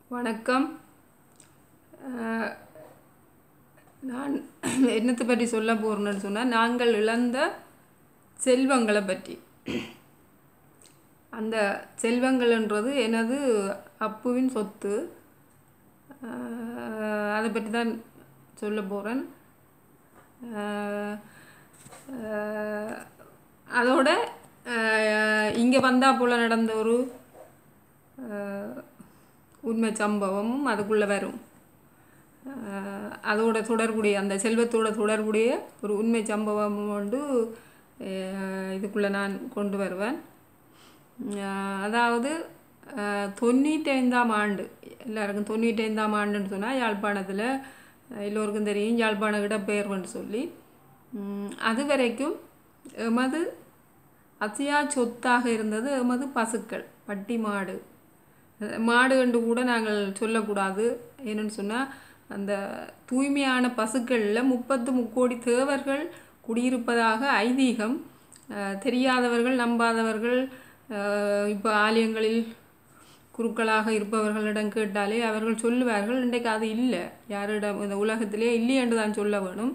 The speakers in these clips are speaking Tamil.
வணக்கம் அஹ், நான் என்னத்தை பற்றி சொல்ல போகிறேன்னு சொன்னால் நாங்கள் இழந்த செல்வங்களை பற்றி அந்த செல்வங்கள்ன்றது எனது அப்புவின் சொத்து அஹ், அதை பற்றி தான் சொல்ல போகிறேன் அதோட இங்கே வந்தா போல் நடந்த ஒரு அஹ், உண்மை சம்பவமும் அதுக்குள்ளே வரும் அஹ், அதோட தொடர்புடைய அந்த செல்வத்தோட தொடர்புடைய ஒரு உண்மை சம்பவம் வந்து அஹ், இதுக்குள்ளே நான் கொண்டு வருவேன் அஹ், அதாவது அஹ், தொண்ணூற்றைந்தாம் ஆண்டு எல்லாருக்கும் தொண்ணூற்றைந்தாம் ஆண்டுன்னு சொன்னால் யாழ்ப்பாணத்தில் எல்லோருக்கும் தெரியும் யாழ்ப்பாண இடப்பெயர்வுன்னு சொல்லி உம், அது வரைக்கும் எமது அசையா சொத்தாக இருந்தது எமது பசுக்கள் பட்டி மாடு மாடு என்று கூட நாங்கள் சொல்லக்கூடாது என்னன்னு சொன்னால் அந்த தூய்மையான பசுக்களில் முப்பத்து முக்கோடி தேவர்கள் குடியிருப்பதாக ஐதீகம் அஹ், தெரியாதவர்கள் நம்பாதவர்கள் இப்போ ஆலயங்களில் குருக்களாக இருப்பவர்களிடம் கேட்டாலே அவர்கள் சொல்லுவார்கள் இன்றைக்கு அது இல்லை யாரிடம் இந்த உலகத்திலே இல்லை என்று தான் சொல்ல வேணும்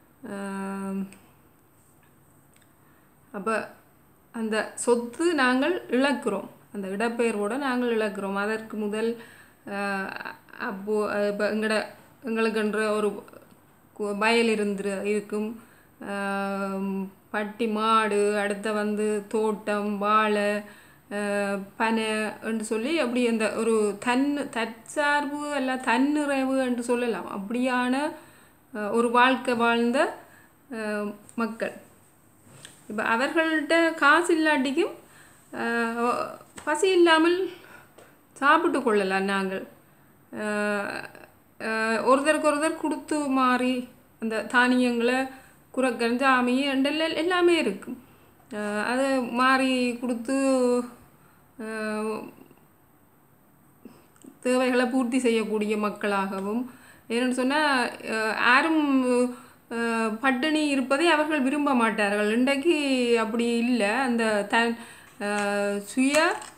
அப்போ அந்த சொத்து நாங்கள் இழக்கிறோம் அந்த இடப்பெயர்வோடு நாங்கள் இழக்கிறோம் அதற்கு முதல் அஹ், அப்போ இப்போ எங்கட எங்களுக்கென்ற ஒரு கு- வயல் இருந்து இருக்கும் அஹ், பட்டி மாடு அடுத்த வந்து தோட்டம் வாழை அஹ், பனை என்று சொல்லி அப்படி அந்த ஒரு தன் தற்சார்பு அல்ல தன்னிறைவு என்று சொல்லலாம் அப்படியான அஹ், ஒரு வாழ்க்கை வாழ்ந்த அஹ், மக்கள் இப்போ அவர்கள்ட்ட காசு இல்லாட்டிக்கும் ஆஹ், பசி இல்லாமல் சாப்பிட்டு கொள்ளலாம் நாங்கள் ஆஹ், ஆஹ், ஒருத்தருக்கு ஒருத்தர் கொடுத்து மாறி அந்த தானியங்களை குரக்கன் ஜாமி எல்லாம் எல்லாமே இருக்கும் ஆஹ், அது மாறி கொடுத்து ஆஹ், தேவைகளை பூர்த்தி செய்யக்கூடிய மக்களாகவும் ஏன்னு சொன்னால் யாரும் அஹ், பட்டினி இருப்பதை அவர்கள் விரும்ப மாட்டார்கள் இன்றைக்கு அப்படி இல்லை அந்த தன் அஹ், சுய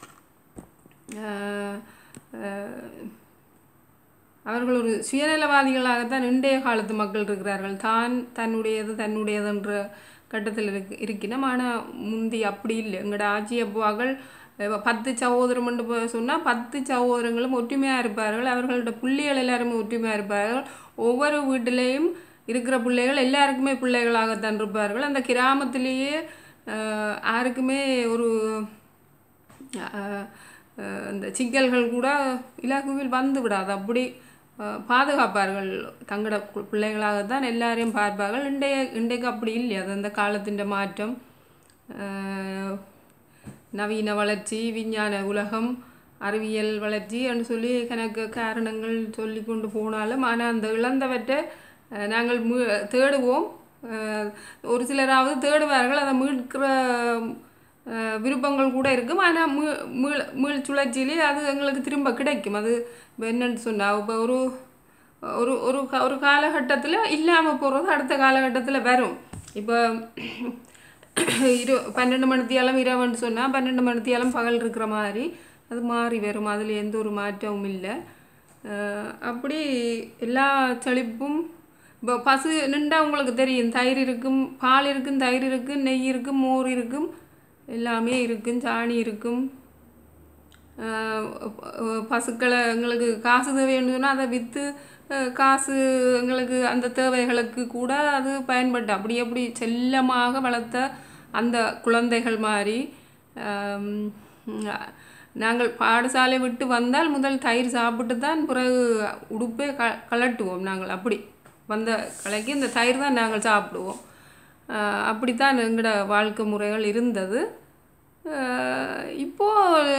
அஹ், அஹ், அவர்கள் ஒரு சுயநலவாதிகளாகத்தான் இன்றைய காலத்து மக்கள் இருக்கிறார்கள் தான் தன்னுடையது தன்னுடையதுன்ற கட்டத்தில் இருக்கு இருக்கினோம் ஆனால் முந்தி அப்படி இல்லை எங்களோட ஆட்சி அப்பாக்கள் அஹ், பத்து சகோதரம் சொன்னால் பத்து சகோதரங்களும் ஒற்றுமையாக இருப்பார்கள் அவர்களோட பிள்ளைகள் எல்லாருமே ஒற்றுமையாக இருப்பார்கள் ஒவ்வொரு வீட்டிலேயும் இருக்கிற பிள்ளைகள் எல்லாருக்குமே பிள்ளைகளாகத்தான் இருப்பார்கள் அந்த கிராமத்திலேயே அஹ், யாருக்குமே ஒரு அஹ், அஹ், அந்த சிக்கல்கள் கூட இலகுவில் வந்து விடாது அப்படி அஹ், பாதுகாப்பார்கள் தங்களோட கு- பிள்ளைகளாகத்தான் எல்லாரையும் பார்ப்பார்கள் இன்றைய இன்றைக்கு அப்படி இல்லை அது அந்த காலத்தின் மாற்றம் அஹ், நவீன வளர்ச்சி விஞ்ஞான உலகம் அறிவியல் வளர்ச்சி என்று சொல்லி கணக்கு காரணங்கள் சொல்லி கொண்டு போனாலும் ஆனால் அந்த இழந்தவற்றை அஹ், நாங்கள் மீ தேடுவோம் அஹ், ஒரு சிலராவது தேடுவார்கள் அதை மீட்கிற அஹ், விருப்பங்கள் கூட இருக்கும் ஆனால் மீ மீள் மீள் சுழற்சியிலே அது எங்களுக்கு திரும்ப கிடைக்கும் அது இப்போ என்னன்னு சொன்னால் இப்போ ஒரு ஒரு ஒரு கா- ஒரு காலகட்டத்தில் இல்லாமல் போகிறது அடுத்த காலகட்டத்தில் வரும் இப்போ இரு பன்னெண்டு மணித்தியாலம் இரவுன்னு சொன்னால் பன்னெண்டு மணித்தியாலம் பகல் இருக்கிற மாதிரி அது மாறி வரும் அதில் எந்த ஒரு மாற்றமும் இல்லை அஹ் அப்படி எல்லா செழிப்பும் இப்போ பசு நின்றா உங்களுக்கு தெரியும் தயிர் இருக்கும் பால் இருக்கும் தயிர் இருக்கும் நெய் இருக்கும் மோர் இருக்கும் எல்லாமே இருக்கும் சாணி இருக்கும் அஹ் ப- பசுக்களை எங்களுக்கு காசு தேவைன்னு சொன்னால் அதை விற்று காசு எங்களுக்கு அந்த தேவைகளுக்கு கூட அது பயன்பட்டு அப்படி அப்படி செல்லமாக வளர்த்த அந்த குழந்தைகள் மாதிரி ஆம், நாங்கள் பாடசாலை விட்டு வந்தால் முதல் தயிர் சாப்பிட்டு தான் பிறகு உடுப்பே க கலட்டுவோம் நாங்கள் அப்படி வந்த கலைக்கு இந்த தயிர் தான் நாங்கள் சாப்பிடுவோம் ஆஹ் அப்படித்தான் எங்களோட வாழ்க்கை முறைகள் இருந்தது ஆஹ் இப்போ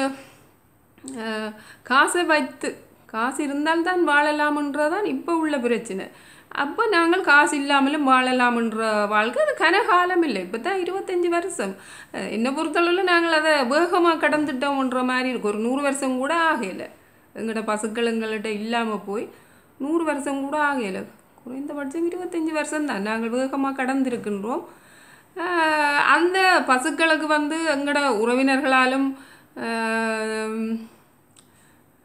ஆஹ் காசை வைத்து காசு இருந்தால்தான் வாழலாம்ன்றதான் இப்போ உள்ள பிரச்சனை அப்போ நாங்கள் காசு இல்லாமலும் வாழலாம்ன்ற வாழ்க்கை அது கனகாலம் இல்லை இப்போ தான் இருபத்தஞ்சி வருஷம் அஹ் என்னை பொறுத்தளவில் நாங்கள் அதை வேகமாக கடந்துட்டோம்ன்ற மாதிரி இருக்கு ஒரு நூறு வருஷம் கூட ஆகலை எங்களோட பசுக்கள் எங்கள்கிட்ட இல்லாமல் போய் நூறு வருஷம் கூட ஆகலை குறைந்தபட்சம் இருபத்தஞ்சி வருஷம் தான் நாங்கள் வேகமாக கடந்திருக்கின்றோம் ஆஹ் அந்த பசுக்களுக்கு வந்து எங்களோட உறவினர்களாலும் ஆஹ்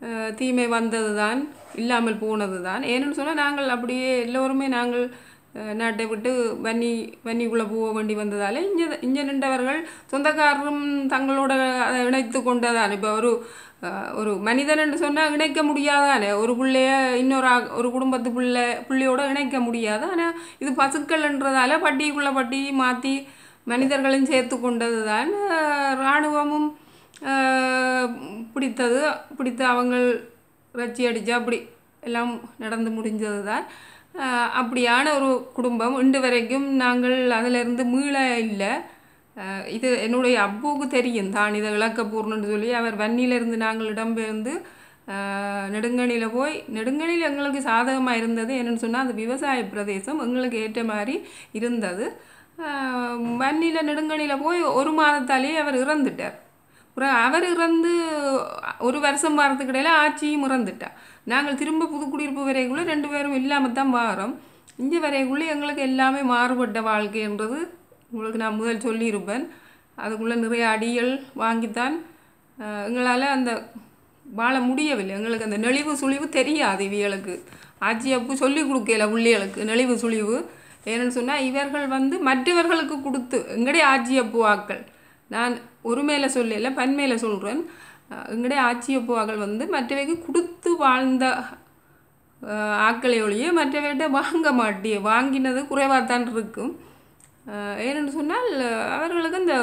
அஹ், தீமை வந்தது தான் இல்லாமல் போனது தான் ஏன்னு சொன்னால் நாங்கள் அப்படியே எல்லோருமே நாங்கள் அஹ், நாட்டை விட்டு வன்னி வன்னிக்குள்ளே போக வேண்டி வந்ததால் இங்கே இங்கே நின்றவர்கள் சொந்தக்காரரும் தங்களோட அதை இணைத்து கொண்டதான் இப்போ ஒரு அஹ், ஒரு மனிதன் என்று சொன்னால் இணைக்க முடியாதானே ஒரு பிள்ளைய இன்னொரு ஆ- ஒரு குடும்பத்து பிள்ளை பிள்ளையோட இணைக்க முடியாது ஆனால் இது பசுக்கள்ன்றதால பட்டிக்குள்ளே பட்டி மாற்றி மனிதர்களையும் சேர்த்து கொண்டது தான் இராணுவமும் அஹ், பிடித்தது பிடித்து அவங்க ரச்சி அடித்து அப்படி எல்லாம் நடந்து முடிஞ்சது தான் அஹ், அப்படியான ஒரு குடும்பம் இன்று வரைக்கும் நாங்கள் அதிலிருந்து மீள இல்லை அஹ், இது என்னுடைய அப்புவுக்கு தெரியும் தான் இதை இழக்கப்பூர்ணுன்னு சொல்லி அவர் வன்னியிலிருந்து நாங்கள் இடம்பெயர்ந்து அஹ், நெடுங்கணியில் போய் நெடுங்கணியில் எங்களுக்கு சாதகமாக இருந்தது என்னன்னு சொன்னால் அது விவசாய பிரதேசம் எங்களுக்கு ஏற்ற மாதிரி இருந்தது அஹ், வன்னியில் நெடுங்கணியில் போய் ஒரு மாதத்தாலேயே அவர் இறந்துட்டார் அப்புறம் அவர் இறந்து ஒரு வருஷம் வாரத்துக்கு இடையில ஆட்சியும் இறந்துட்டா நாங்கள் திரும்ப புதுக்குடியிருப்பு வரைக்குள்ளே ரெண்டு பேரும் இல்லாமல் தான் வாரோம் இங்கே வரைக்குள்ளே எங்களுக்கு எல்லாமே மாறுபட்ட வாழ்க்கைன்றது உங்களுக்கு நான் முதல் சொல்லியிருப்பேன் அதுக்குள்ளே நிறைய அடிகள் வாங்கித்தான் அஹ், எங்களால் அந்த வாழ முடியவில்லை எங்களுக்கு அந்த நெளிவு சுழிவு தெரியாது இவிகளுக்கு ஆட்சி அப்பு சொல்லி கொடுக்கல பிள்ளைகளுக்கு நெளிவு சுழிவு ஏன்னு சொன்னால் இவர்கள் வந்து மற்றவர்களுக்கு கொடுத்து எங்களுடைய ஆட்சி அப்பு ஆக்கள் நான் ஒரு மேலே சொல்லல பன்மேல சொல்கிறேன் எங்களுடைய ஆட்சி அப்புவாக்கள் வந்து மற்றவைக்கு கொடுத்து வாழ்ந்த அஹ், ஆக்களை ஒழிய மற்றவைகிட்ட வாங்க மாட்டிய வாங்கினது குறைவாகத்தான் இருக்கும் அஹ், ஏன்னு சொன்னால் அவர்களுக்கு இந்த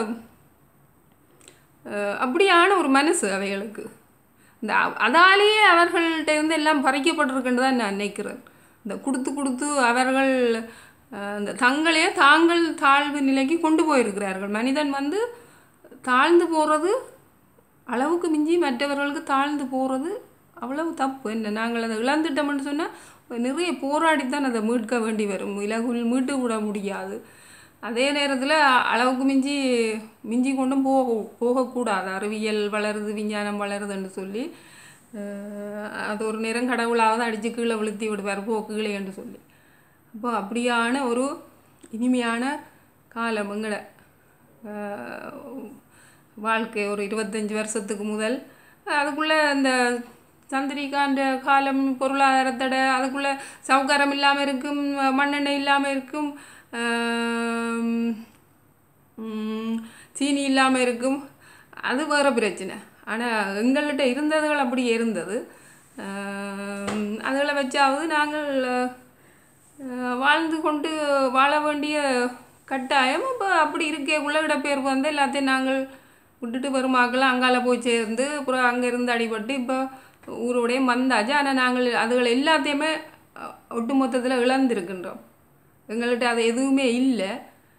அஹ், அப்படியான ஒரு மனசு அவைகளுக்கு இந்த அ- அதாலேயே அவர்கள்ட்ட இருந்து எல்லாம் பறிக்கப்பட்டிருக்குன்னு தான் நான் நினைக்கிறேன் இந்த கொடுத்து கொடுத்து அவர்கள் அஹ், இந்த தங்களையே தாங்கள் தாழ்வு நிலைக்கு கொண்டு போயிருக்கிறார்கள் மனிதன் வந்து தாழ்ந்து போகிறது அளவுக்கு மிஞ்சி மற்றவர்களுக்கு தாழ்ந்து போகிறது அவ்வளவு தப்பு என்ன நாங்கள் அதை இழந்துட்டோம்னு சொன்னால் நிறைய போராடித்தான் அதை மீட்க வேண்டி வரும் இலகுல் மீட்டு விட முடியாது அதே நேரத்தில் அளவுக்கு மிஞ்சி மிஞ்சி கொண்டும் போக போகக்கூடாது அறிவியல் வளருது விஞ்ஞானம் வளருதுன்னு சொல்லி அஹ், அது ஒரு நேரம் கடவுளாவது அடித்து கீழே விழுத்தி விடுவார் போ கீழே என்று சொல்லி அப்போ அப்படியான ஒரு இனிமையான காலம் எங்கட அஹ், வாழ்க்கை ஒரு இருபத்தஞ்சி வருஷத்துக்கு முதல் அதுக்குள்ளே அந்த சந்திரிகாண்ட காலம் பொருளாதாரத்தோட அதுக்குள்ளே சவுகாரம் இல்லாமல் இருக்கும் மண்ணெண்ணெய் இல்லாமல் இருக்கும் ஆம், ம், சீனி இல்லாமல் இருக்கும் அது வேறு பிரச்சனை ஆனால் எங்கள்கிட்ட இருந்ததுகள் அப்படியே இருந்தது ஆம், அதுகளை வச்சாவது நாங்கள் அஹ், வாழ்ந்து கொண்டு வாழ வேண்டிய கட்டாயம் இப்போ அப்படி இருக்கே உள்ள இடப்பெயர்வு வந்து எல்லாத்தையும் நாங்கள் விட்டுட்டு வருமாக்கெல்லாம் அங்கால போய் சேர்ந்து அப்புறம் அங்கே இருந்து அடிபட்டு இப்போ ஊரோடைய வந்தாச்சு ஆனால் நாங்கள் அதுகளை எல்லாத்தையுமே அஹ், ஒட்டுமொத்தத்தில் இழந்திருக்கின்றோம் எங்கள்கிட்ட அது எதுவுமே இல்லை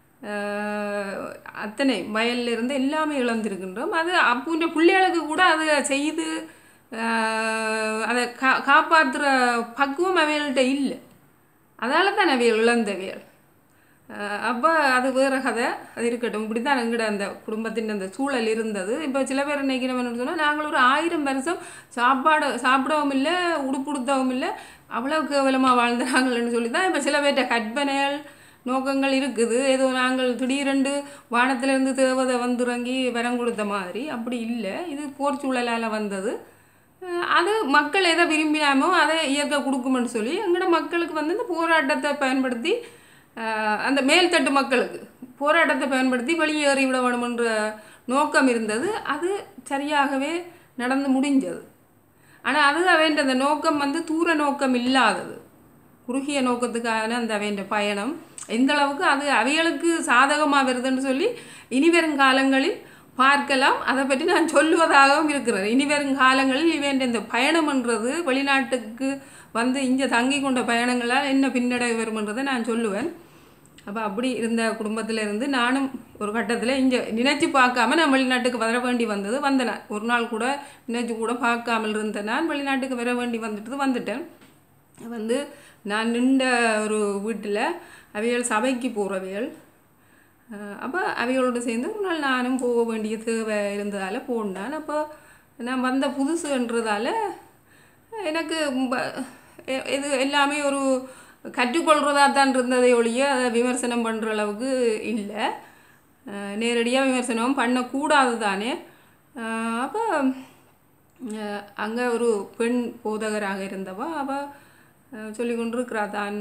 அத்தனை வயல்ல இருந்து எல்லாமே இழந்திருக்கின்றோம் அது அப்புன்ற பிள்ளைகளுக்கு கூட அதை செய்து அஹ், அதை கா காப்பாற்றுற பக்குவம் அவைகள்கிட்ட இல்லை அதால தான் அவைகள் இழந்தவியல் அப்போ அது வேறு கதை அது இருக்கட்டும் இப்படி தான் எங்கட அந்த குடும்பத்தின் அந்த சூழல் இருந்தது இப்போ சில பேர் நினைக்கிறவன்னு சொன்னால் நாங்கள் ஒரு ஆயிரம் வருஷம் சாப்பாடு சாப்பிடவும் இல்லை உடுப்புடுத்தவும் இல்லை அவ்வளோ கேவலமாக வாழ்ந்தாங்கன்னு சொல்லி தான் இப்போ சில பேர்கிட்ட கற்பனைகள் நோக்கங்கள் இருக்குது ஏதோ நாங்கள் திடீரென்று வானத்திலிருந்து தேவதை வந்துறங்கி வரம் கொடுத்த மாதிரி அப்படி இல்லை இது போர் சூழலால் வந்தது அஹ் அது மக்கள் எதை விரும்பினாமோ அதை இயற்கை கொடுக்குமென்னு சொல்லி எங்களோட மக்களுக்கு வந்து இந்த போராட்டத்தை பயன்படுத்தி அஹ் அந்த மேல்தட்டு மக்களுக்கு போராட்டத்தை பயன்படுத்தி வெளியேறி விட வேணுமென்ற நோக்கம் இருந்தது அது சரியாகவே நடந்து முடிஞ்சது ஆனால் அது அவன் அந்த நோக்கம் வந்து தூர நோக்கம் இல்லாதது குறுகிய நோக்கத்துக்கான அந்த அவன் பயணம் எந்த அளவுக்கு அது அவைகளுக்கு சாதகமாக வருதுன்னு சொல்லி இனி வரும் காலங்களில் பார்க்கலாம் அதை பற்றி நான் சொல்லுவதாகவும் இருக்கிறேன் இனி வரும் காலங்களில் இவன் இந்த பயணம்ன்றது வெளிநாட்டுக்கு வந்து இங்கே தங்கி கொண்ட பயணங்களால் என்ன பின்னடைவு வரும்ன்றதை நான் சொல்லுவேன் அப்போ அப்படி இருந்த குடும்பத்தில் இருந்து நானும் ஒரு கட்டத்தில் இங்கே நினைச்சு பார்க்காம நான் வெளிநாட்டுக்கு வர வேண்டி வந்தது வந்தேன் ஒரு நாள் கூட நினைச்சு கூட பார்க்காமல் இருந்தேன் நான் வெளிநாட்டுக்கு வர வேண்டி வந்துட்டு வந்துட்டேன் வந்து நான் நின்ற ஒரு வீட்டில் அவைகள் சபைக்கு போகிறவைகள் அப்போ அவைகளோடு சேர்ந்து ஒரு நாள் நானும் போக வேண்டிய தேவை இருந்ததால் போனேன் அப்போ நான் வந்த புதுசுன்றதால எனக்கு ப- எ- இது எல்லாமே ஒரு கற்றுக்கொள்கிறதா தான் இருந்ததை ஒழிய அதை விமர்சனம் பண்ணுற அளவுக்கு இல்லை நேரடியாக விமர்சனம் பண்ணக்கூடாது தானே அப்போ அங்கே ஒரு பெண் போதகராக இருந்தவா அவள் சொல்லி கொண்டிருக்கிறா தான்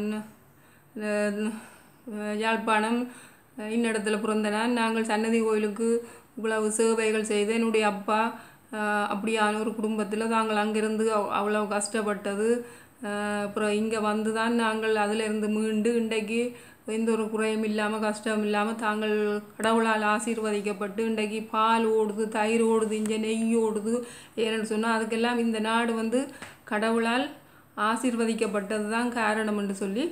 அஹ், யாழ்ப்பாணம் அஹ், இன்னிடத்துல பிறந்த நான் நாங்கள் சன்னதி கோயிலுக்கு இவ்வளவு சேவைகள் செய்து என்னுடைய அப்பா அஹ், அப்படியான ஒரு குடும்பத்தில் நாங்கள் அங்கிருந்து அவ்- அவ்வளவு கஷ்டப்பட்டது அஹ், அப்புறம் இங்கே வந்து தான் நாங்கள் அதிலிருந்து மீண்டு இன்றைக்கு எந்த ஒரு குறையும் இல்லாமல் கஷ்டம் இல்லாமல் தாங்கள் கடவுளால் ஆசீர்வதிக்கப்பட்டு இன்றைக்கு பால் ஓடுது தயிர் ஓடுது இங்கே நெய் ஓடுது ஏன்னு சொன்னால் அதுக்கெல்லாம் இந்த நாடு வந்து கடவுளால் ஆசீர்வதிக்கப்பட்டது தான் காரணம் என்று சொல்லி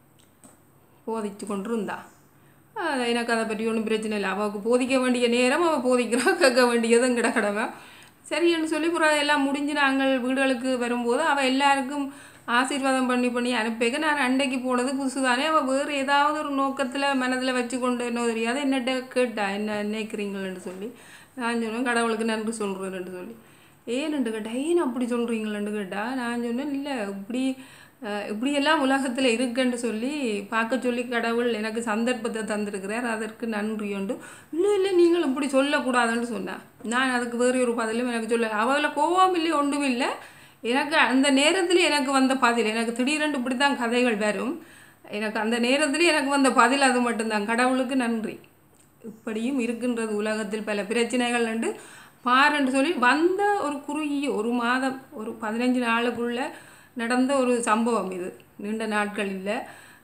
போதிச்சு கொண்டு இருந்தா அது எனக்கு அதை பற்றி ஒன்றும் பிரச்சனை இல்லை அவளுக்கு போதிக்க வேண்டிய நேரம் அவள் போதிக்கிறா கேட்க வேண்டியது எங்கட கடமை சரின்னு சொல்லி அப்புறம் எல்லாம் முடிஞ்சு நாங்கள் வீடுகளுக்கு வரும்போது அவள் எல்லாருக்கும் ஆசீர்வாதம் பண்ணி பண்ணி அனுப்பிக்க நான் அண்டைக்கு போனது புதுசு தானே அவள் வேறு ஏதாவது ஒரு நோக்கத்தில் மனதில் வச்சு கொண்டு என்ன தெரியாது என்னட்ட கேட்டா என்ன நினைக்கிறீங்களேன்னு சொல்லி நான் சொன்னேன் கடவுளுக்கு நன்றி சொல்கிறேன்னு சொல்லி ஏன்னு கேட்டா ஏன் அப்படி சொல்கிறீங்களேன்னு கேட்டா நான் சொன்னேன் இல்லை இப்படி அஹ், இப்படியெல்லாம் உலகத்தில் இருக்குன்னு சொல்லி பார்க்க சொல்லி கடவுள் எனக்கு சந்தர்ப்பத்தை தந்திருக்கிறார் அதற்கு நன்றி உண்டு இல்லை இல்லை நீங்கள் இப்படி சொல்லக்கூடாதுன்னு சொன்னேன் நான் அதுக்கு வேறு ஒரு பதிலும் எனக்கு சொல்ல அவளை கோவம் இல்லை ஒன்றும் இல்லை எனக்கு அந்த நேரத்தில் எனக்கு வந்த பதில் எனக்கு திடீரென்று இப்படி தான் கதைகள் வரும் எனக்கு அந்த நேரத்தில் எனக்கு வந்த பதில் அது மட்டும்தான் கடவுளுக்கு நன்றி இப்படியும் இருக்கின்றது உலகத்தில் பல பிரச்சனைகள் உண்டு பாருன்னு சொல்லி வந்த ஒரு குறுகிய ஒரு மாதம் ஒரு பதினஞ்சு நாளுக்குள்ள நடந்த ஒரு சம்பவம் இது நீண்ட நாட்கள் இல்லை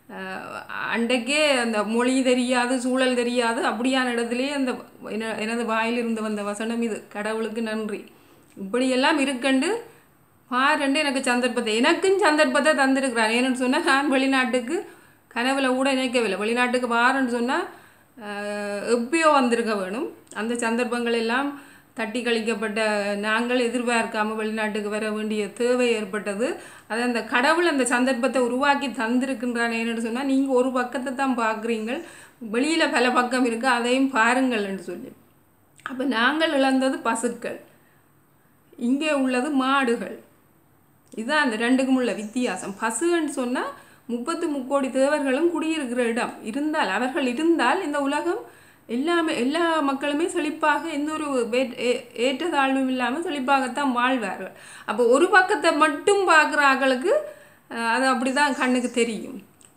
அன்றைக்கே அந்த மொழி தெரியாது சூழல் தெரியாது அப்படியான இடத்துலயே அந்த என- எனது வாயிலிருந்து வந்த வசனம் இது கடவுளுக்கு நன்றி இப்படியெல்லாம் இருக்கண்டு பாருண்டு எனக்கு சந்தர்ப்பத்தை எனக்கும் சந்தர்ப்பத்தை தந்திருக்கிறான் ஏன்னு சொன்னால் நான் வெளிநாட்டுக்கு கனவுல கூட நினைக்கவில்லை வெளிநாட்டுக்கு வாரன்னு சொன்னால் எப்பயோ வந்திருக்க வேணும் அந்த சந்தர்ப்பங்கள் எல்லாம் தட்டி கழிக்கப்பட்ட நாங்கள் எதிர்பார்க்காம வெளிநாட்டுக்கு வர வேண்டிய தேவை ஏற்பட்டது அது அந்த கடவுள் அந்த சந்தர்ப்பத்தை உருவாக்கி தந்திருக்கின்றான் ஏன்னு சொன்னால் நீங்கள் ஒரு பக்கத்தை தான் பார்க்குறீங்க வெளியில் பல பக்கம் இருக்குது அதையும் பாருங்கள்னு சொல்லி அப்போ நாங்கள் இழந்தது பசுக்கள் இங்கே உள்ளது மாடுகள் இதுதான் அந்த ரெண்டுக்கும் உள்ள வித்தியாசம் பசுன்னு சொன்னால் முப்பத்து முக்கோடி தேவர்களும் குடியிருக்கிற இடம் இருந்தால் அவர்கள் இருந்தால் இந்த உலகம் எல்லாமே எல்லா மக்களுமே செழிப்பாக எந்த ஒரு வே- ஏ- ஏற்றத்தாழ்வும் இல்லாமல் செழிப்பாகத்தான் வாழ்வார்கள் அப்போ ஒரு பக்கத்தை மட்டும் பார்க்குற ஆட்களுக்கு அஹ், அது அப்படி தான் கண்ணுக்கு தெரியும்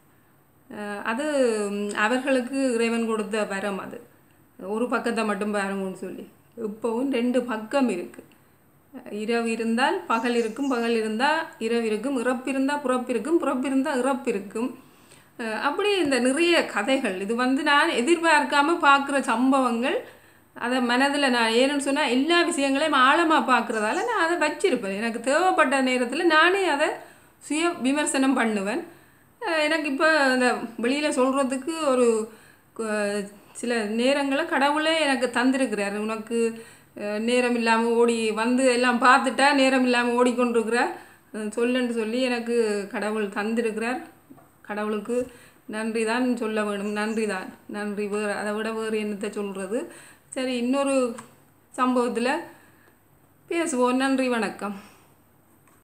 அஹ், அது ம், அவர்களுக்கு இறைவன் கொடுத்த வரம் அது ஒரு பக்கத்தை மட்டும் பாருங்கன்னு சொல்லி இப்போவும் ரெண்டு பக்கம் இருக்குது இரவு இருந்தால் பகல் இருக்கும் பகல் இருந்தால் இரவு இருக்கும் இறப்பு இருந்தால் புறப்பு இருக்கும் புறப்பு இருந்தால் இறப்பு இருக்கும் அஹ் அப்படி இந்த நிறைய கதைகள் இது வந்து நான் எதிர்பார்க்காம பார்க்குற சம்பவங்கள் அதை மனதில் நான் ஏன்னு சொன்னால் எல்லா விஷயங்களையும் ஆழமாக பார்க்குறதால நான் அதை வச்சிருப்பேன் எனக்கு தேவைப்பட்ட நேரத்தில் நானே அதை சுய விமர்சனம் பண்ணுவேன் அஹ் எனக்கு இப்போ அந்த வெளியில் சொல்கிறதுக்கு ஒரு கு- சில நேரங்களை கடவுளே எனக்கு தந்திருக்கிறார் உனக்கு அஹ், நேரம் இல்லாமல் ஓடி வந்து எல்லாம் பார்த்துட்டா நேரம் இல்லாமல் ஓடிக்கொண்டிருக்கிற அஹ், சொல்லுன்னு சொல்லி எனக்கு கடவுள் தந்திருக்கிறார் கடவுளுக்கு நன்றி தான் சொல்ல வேணும் நன்றி தான் நன்றி வேறு அதை விட வேறு என்னத்தை சொல்கிறது சரி இன்னொரு சம்பவத்தில் பேசுவோம் நன்றி வணக்கம்